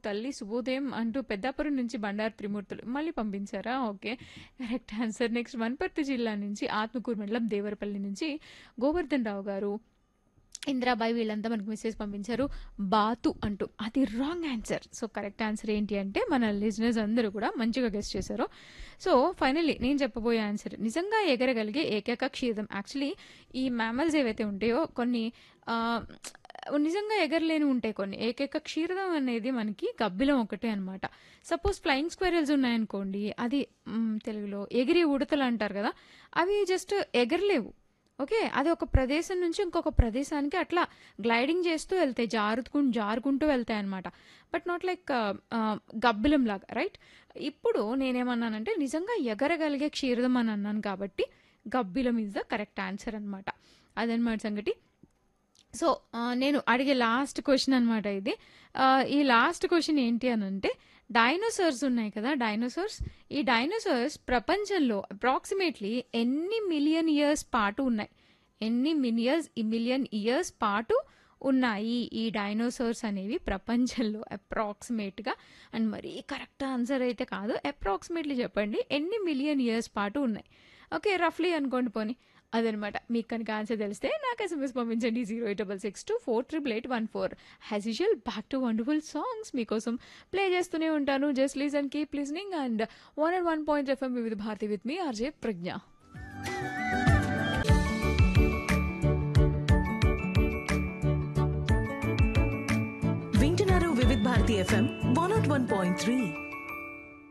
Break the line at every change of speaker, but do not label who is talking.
తల్లి శుభోదయం అంటూ పెద్దాపురం నుంచి బండారు త్రిమూర్తులు మళ్ళీ పంపించారా okay correct answer next Wanaparthy జిల్లా నుంచి ఆత్మకూరు మండలం దేవరపల్లి నుంచి గోవర్ధన్ రావు గారు ఇందిరాబాయి వీళ్ళంతా మనకు మెసేజ్ పంపించారు బాతు అంటూ అది wrong answer so correct answer ఏంటి అంటే మన లిజినెస్ అందరూ కూడా మంచిగా గెస్ట్ చేశారు సో ఫైనల్లీ నేను చెప్పబోయే ఆన్సర్ నిజంగా ఎగరగలిగే ఏకైక క్షీరం యాక్చువల్లీ ఈ మ్యామల్స్ ఏవైతే ఉంటాయో కొన్ని ఆ, నిజంగా ఎగరలేని ఉంటాయి కొన్ని ఏకైక క్షీరదం అనేది మనకి గబ్బిలం ఒకటే అనమాట సపోజ్ ఫ్లయింగ్ స్క్వేరల్స్ ఉన్నాయనుకోండి అది మ్, తెలుగులో ఎగిరి ఉడతలు అంటారు కదా అవి జస్ట్ ఎగరలేవు ఓకే అది ఒక ప్రదేశం నుంచి ఇంకొక ప్రదేశానికి అట్లా గ్లైడింగ్ చేస్తూ వెళ్తాయి జారుకుంటూ జారుకుంటూ వెళ్తాయి అనమాట బట్ నాట్ లైక్ గబ్బిలం లాగా రైట్ ఇప్పుడు నేనేమన్నానంటే నిజంగా ఎగరగలిగే క్షీరదం అని అన్నాను కాబట్టి గబ్బిలం ఇస్ ద కరెక్ట్ ఆన్సర్ అనమాట అదనమాట సంగతి సో ఆ, నేను అడిగే లాస్ట్ క్వశ్చన్ అనమాట ఇది ఆ, ఈ లాస్ట్ క్వశ్చన్ ఏంటి అని అంటే డైనోసార్స్ ఉన్నాయి కదా డైనోసార్స్ ఈ డైనోసార్స్ ప్రపంచంలో అప్రాక్సిమేట్లీ ఎన్ని మిలియన్ ఇయర్స్ పాటు ఉన్నాయి ఎన్ని మిలియర్స్ మిలియన్ ఇయర్స్ పాటు ఉన్నాయి ఈ డైనోసార్స్ అనేవి ప్రపంచంలో అప్రాక్సిమేట్గా అండ్ మరీ కరెక్ట్ ఆన్సర్ అయితే కాదు అప్రాక్సిమేట్లీ చెప్పండి ఎన్ని మిలియన్ ఇయర్స్ పాటు ఉన్నాయి ఓకే రఫ్లీ అనుకోండి పోనీ అదనమాట మీకు కనుక ఆన్సర్ తెలిస్తే నాకు ఎస్ఎంఎస్ పంపించండి zero eight double six two four triple eight one four as usual back to wonderful songs మీకోసం ప్లే చేస్తూనే ఉంటాను just lease and keep listening and one and one point FM Vividh Bharati with me RJ Pragna
వింటున్నారు Vividh Bharati FM one nought one point three